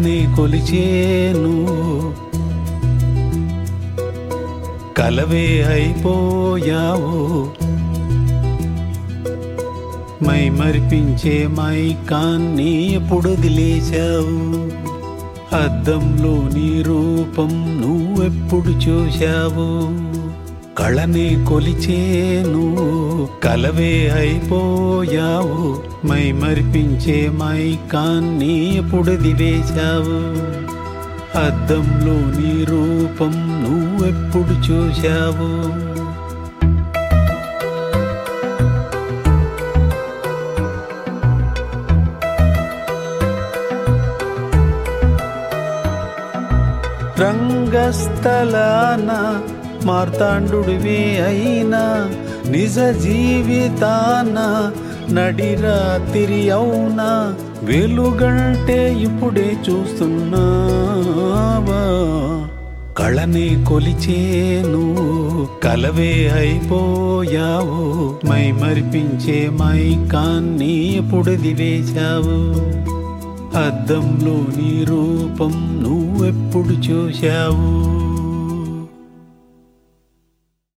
కళనే కొలిచేను కలవే అయిపోయావు మై మరిపించే మైకాన్ని ఎప్పుడు వదిలేశావు అద్దంలో నీ రూపం నువ్వెప్పుడు చూశావు కళనే కొలిచేను కలవే అయిపోయావు మై మరిపించే మైకాన్ని ఎప్పుడు వదిలేశావు అద్దంలో నీ రూపం నువ్వెప్పుడు చూశావు రంగస్థలాన మార్తాండుడివే అయినా నిజ జీవితాన నడిరాతిరి అవునా వెలుగంటే ఇప్పుడే చూస్తున్నావా కళనే కొలిచేను కలవే అయిపోయావు మై మరిపించే మైకాన్ని ఎప్పుడు దివేశావు అద్దంలో నీ రూపం నువ్వెప్పుడు చూశావు